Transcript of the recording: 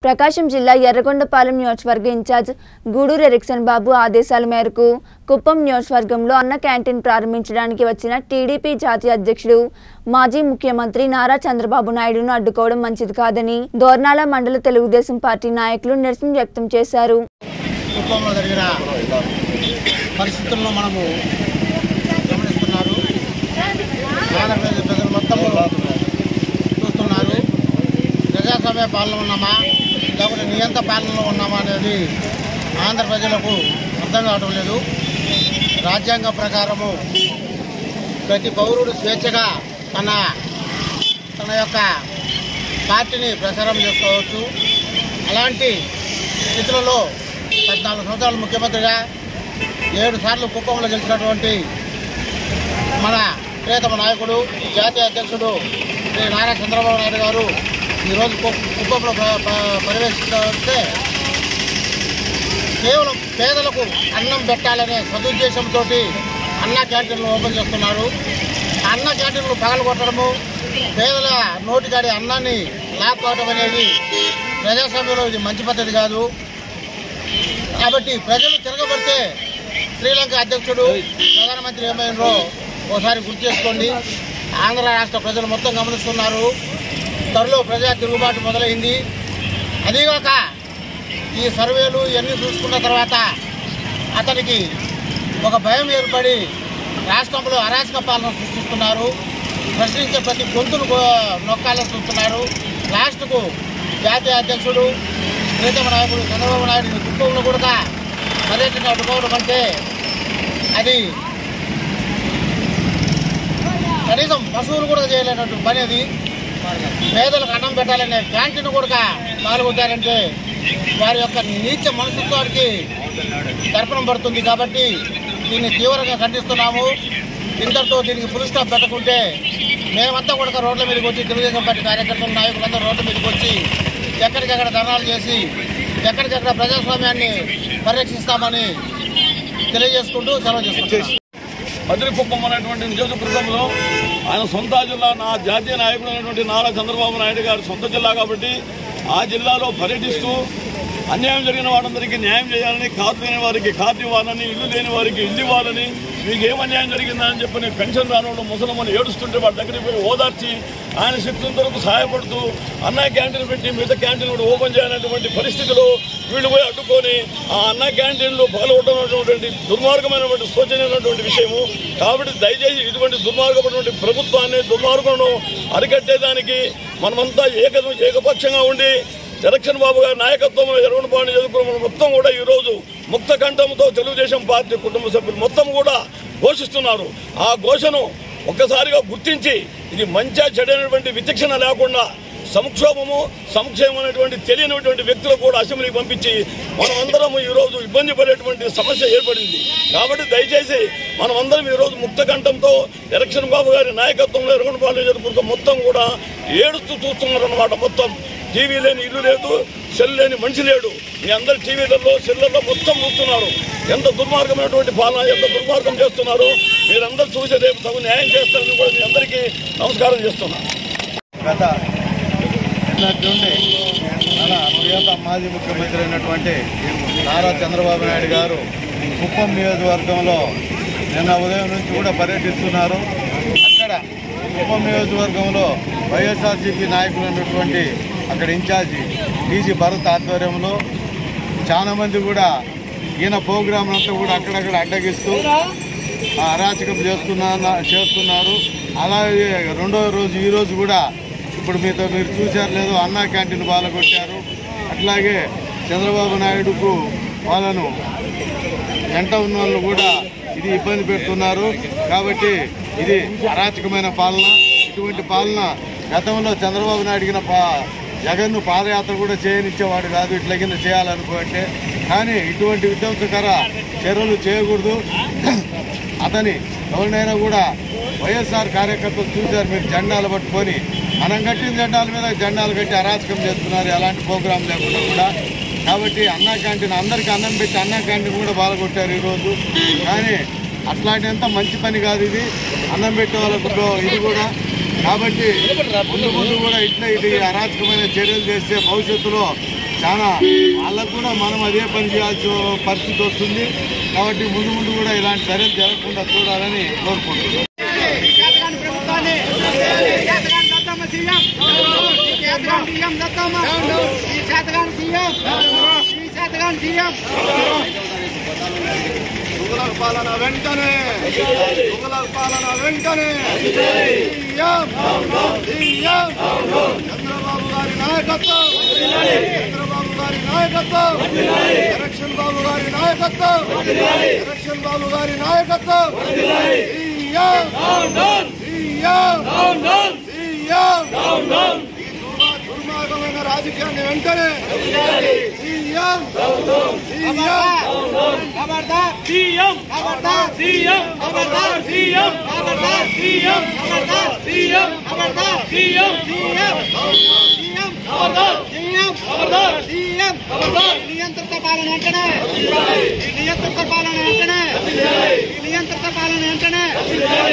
ప్రకాశం జిల్లా ఎర్రగొండపాలెం నియోజకవర్గ incharge Gudur Ericsson బాబు ఆదేశాల మేరకు కుప్పం నియోజకవర్గంలో అన్న క్యాంటీన్ ప్రారంభించడానికి వచ్చిన టీడీపీ జాతీయ అధ్యక్షుడు మాజీ ముఖ్యమంత్రి నారా చంద్రబాబు నాయుడును అడ్డుకోవడం మంచిది కాదని దోర్నాల మండల తెలుగుదేశం పార్టీ నాయకులు నిరసన వ్యక్తం చేశారు కుప్పంలో జరిగిన పరిస్థితులను మనము గమనిస్తున్నారు ఆంధ్రప్రదేశ్ ప్రజలు మొత్తం చూస్తున్నారు ప్రజాస్వామ్య పాలన ఉన్నామా లేకపోతే నియంత పాలనలో ఉన్నామా అనేది ఆంధ్ర ప్రజలకు అర్థం కావడం లేదు రాజ్యాంగం ప్రకారము ప్రతి పౌరుడు స్వేచ్ఛగా తన తన యొక్క పార్టీని ప్రచారం చేసుకోవచ్చు అలాంటి స్థితులలో పద్నాలుగు సంవత్సరాలు ముఖ్యమంత్రిగా ఏడు సార్లు కుప్పంలో గెలిచినటువంటి మన ప్రియతమ నాయకుడు జాతీయ అధ్యక్షుడు శ్రీ నారా చంద్రబాబు నాయుడు గారు ఈరోజు కు- కుప్పంలో ప్ర- ప్ర- పర్యవేక్షిస్తే కేవలం పేదలకు అన్నం పెట్టాలనే సదుద్దేశంతో అన్న క్యాంటీన్లు ఓపెన్ చేస్తున్నారు ఆ అన్న క్యాంటీన్లు పగలగొట్టడము పేదల నోటికాడి అన్నాన్ని లాక్కోవడం అనేది ప్రజాస్వామ్యంలో ఇది మంచి పద్ధతి కాదు కాబట్టి ప్రజలు తిరగబడితే శ్రీలంక అధ్యక్షుడు ప్రధానమంత్రి ఏమైనారో ఒకసారి గుర్తు చేసుకోండి ఆంధ్ర రాష్ట్ర ప్రజలు మొత్తం గమనిస్తున్నారు త్వరలో ప్రజా తిరుగుబాటు మొదలైంది అదీగాక ఈ సర్వేలు ఇవన్నీ చూసుకున్న తర్వాత అతనికి ఒక భయం ఏర్పడి రాష్ట్రంలో అరాచక పాలన సృష్టిస్తున్నారు ప్రశ్నించే ప్రతి గొంతును గో- నొక్కాలని చూస్తున్నారు లాస్ట్కు జాతీయ అధ్యక్షుడు ప్రీతమ నాయకుడు చంద్రబాబు నాయుడు కుప్పంలో కూడా పర్యటన అడ్డుకోవడం అంటే అది కనీసం పశువులు కూడా చేయలేనటువంటి పని అది పేదలకు అన్నం పెట్టాలనే క్యాంటీన్ కూడా పాల్గొంటారంటే వారి యొక్క నీచ మనస్తత్వానికి దర్పణం పడుతుంది కాబట్టి దీన్ని తీవ్రంగా ఖండిస్తున్నాము ఇంతటితో దీనికి ఫుల్ స్టాప్ పెట్టకుంటే మేమంతా కూడా రోడ్ల మీదకి వచ్చి తెలుగుదేశం పార్టీ కార్యకర్తలు నాయకులందరూ రోడ్ల మీదకి వచ్చి ఎక్కడికెక్కడ ధర్నాలు చేసి ఎక్కడికెక్కడ ప్రజాస్వామ్యాన్ని పరిరక్షిస్తామని తెలియజేసుకుంటూ సెలవు చేసుకుంటున్నాం మధురకుప్పం అనేటువంటి నియోజకవర్గంలో ఆయన సొంత జిల్లా నా జాతీయ నాయకుడు అయినటువంటి నారా చంద్రబాబు నాయుడు గారి సొంత జిల్లా కాబట్టి ఆ జిల్లాలో పర్యటిస్తూ అన్యాయం జరిగిన వారందరికీ న్యాయం చేయాలని కార్డు లేని వారికి కార్డు ఇవ్వాలని ఇల్లు లేని వారికి ఇల్లు ఇవ్వాలని మీకు ఏం అన్యాయం జరిగిందా అని చెప్పి పెన్షన్ రాని ముసలమ్మని ఏడుస్తుంటే వాళ్ళ దగ్గరికి పోయి ఓదార్చి ఆయన శక్తి వరకు సహాయపడుతూ అన్న క్యాంటీన్ పెట్టి మిగతా క్యాంటీన్ కూడా ఓపెన్ చేయాలనేటువంటి పరిస్థితిలో వీళ్ళు పోయి అడ్డుకొని ఆ అన్న క్యాంటీన్లు పగలగొట్టనటువంటి దుర్మార్గమైనటువంటి శోచనీయమైనటువంటి విషయము కాబట్టి దయచేసి ఇటువంటి దుర్మార్గమైనటువంటి ప్రభుత్వాన్ని దుర్మార్గంను అరికట్టేదానికి మనమంతా ఏక ఏకపక్షంగా ఉండి జలక్షన్ బాబు గారి నాయకత్వంలో ఎరవనపాడు నియోజకవర్గం మొత్తం కూడా ఈ రోజు ముక్త కంఠంతో తెలుగుదేశం పార్టీ కుటుంబ సభ్యులు మొత్తం కూడా ఘోషిస్తున్నారు ఆ ఘోషను ఒక్కసారిగా గుర్తించి ఇది మంచిగా చెడైనటువంటి విచక్షణ లేకుండా సంక్షోభము సంక్షేమం అనేటువంటి తెలియనటువంటి వ్యక్తులు కూడా అసెంబ్లీకి పంపించి మనమందరం ఈ రోజు ఇబ్బంది పడేటువంటి సమస్య ఏర్పడింది కాబట్టి దయచేసి మనమందరం ఈ రోజు ముక్త కంఠంతో ఎలక్షన్ బాబు గారి నాయకత్వంలో ఎరగొండపాలెం నియోజకవర్గం మొత్తం కూడా ఏడుస్తూ చూస్తున్నారు అన్నమాట మొత్తం టీవీ లేని ఇల్లు లేదు సెల్ లేని మనిషి లేడు మీ అందరు టీవీలలో సెల్లలో మొత్తం చూస్తున్నారు ఎంత దుర్మార్గమైనటువంటి పాలన ఎంత దుర్మార్గం చేస్తున్నారు మీరందరూ చూసి రేపు తగు న్యాయం చేస్తారని కూడా మీ అందరికీ నమస్కారం చేస్తున్నాను గత నిన్నటి నుండి మన ప్రియత మాజీ ముఖ్యమంత్రి అయినటువంటి నారా చంద్రబాబు నాయుడు గారు కుప్పం నియోజకవర్గంలో నిన్న ఉదయం నుంచి కూడా పర్యటిస్తున్నారు అక్కడ కుప్పం నియోజకవర్గంలో వైఎస్ఆర్సీపీ నాయకులు ఉన్నటువంటి అక్కడ ఇన్ఛార్జి టీజీ భరత్ ఆధ్వర్యంలో చాలా మంది కూడా ఈయన ప్రోగ్రాం అంతా కూడా అక్కడక్కడ అడ్డగిస్తూ ఆ అరాచకం చేస్తున్నా చేస్తున్నారు అలాగే రెండో రోజు ఈ రోజు కూడా ఇప్పుడు మీతో మీరు చూశారు లేదు అన్నా క్యాంటీన్ పాల్గొట్టారు అట్లాగే చంద్రబాబు నాయుడుకు వాళ్ళను వెంట ఉన్న వాళ్ళు కూడా ఇది ఇబ్బంది పెడుతున్నారు కాబట్టి ఇది అరాచకమైన పాలన ఇటువంటి పాలన గతంలో చంద్రబాబు నాయుడు పా జగన్ను పాదయాత్ర కూడా చేయనిచ్చేవాడు కాదు ఇట్లా కింద చేయాలనుకుంటే కానీ ఇటువంటి విధ్వంసకర చర్యలు చేయకూడదు అతని ఎవరినైనా కూడా వైఎస్ఆర్ కార్యకర్తలు చూశారు మీరు జెండాలు పట్టుకొని మనం కట్టిన జెండాల మీద జెండాలు కట్టి అరాచకం చేస్తున్నారు ఎలాంటి ప్రోగ్రాం లేకుండా కూడా కాబట్టి అన్నా క్యాంటీన్ అందరికీ అన్నం పెట్టి అన్నా క్యాంటీన్ కూడా బాలగొట్టారు ఈరోజు కానీ అట్లాంటింత మంచి పని కాదు ఇది అన్నం పెట్టే వాళ్ళకు బ్రో- ఇది కూడా కాబట్టి ముందు ముందు కూడా ఇట్లా ఇది అరాచకమైన చర్యలు చేస్తే భవిష్యత్తులో చాలా వాళ్ళకు కూడా మనం అదే పని చేయాల్సిన పరిస్థితి వస్తుంది కాబట్టి ముందు ముందు కూడా ఇలాంటి చర్యలు జరగకుండా చూడాలని కోరుకుంటున్నాం శాతగాని ప్రభుత్వాన్ని శాతగాని దత్తమ్మ సీఎం శాతగాని సీఎం దత్తమ్మ ఈ శాతగాని సీఎం ఈ శాతగాని సీఎం తుగలక్ పాలన వెంటనే తుగలక్ పాలన వెంటనే సీఎం సీఎం చంద్రబాబు గారి నాయకత్వం చంద్రబాబు గారి నాయకత్వం ఎలక్షన్ బాబు గారి నాయకత్వం ఎలక్షన్ బాబు గారి నాయకత్వం సీఎం సీఎం సీఎం ఈ దుర్మా- దుర్మార్గమైన రాజకీయాన్ని వెంటనే సీఎం సీఎం ఖబర్దార్ సీఎం ఖబర్దార్ సీఎం ఖబర్దార్ సీఎం ఖబర్దార్ సీఎం ఖబర్దార్ సీఎం ఖబర్దార్ సీఎం సీఎం సీఎం ఖబర్దార్ సీఎం ఖబర్దార్ సీఎం ఖబర్దార్ నియంత్రిత పాలన వెంటనే ఈ నియంత్రిత పాలన వెంటనే ఈ నియంత్రిత పాలన వెంటనే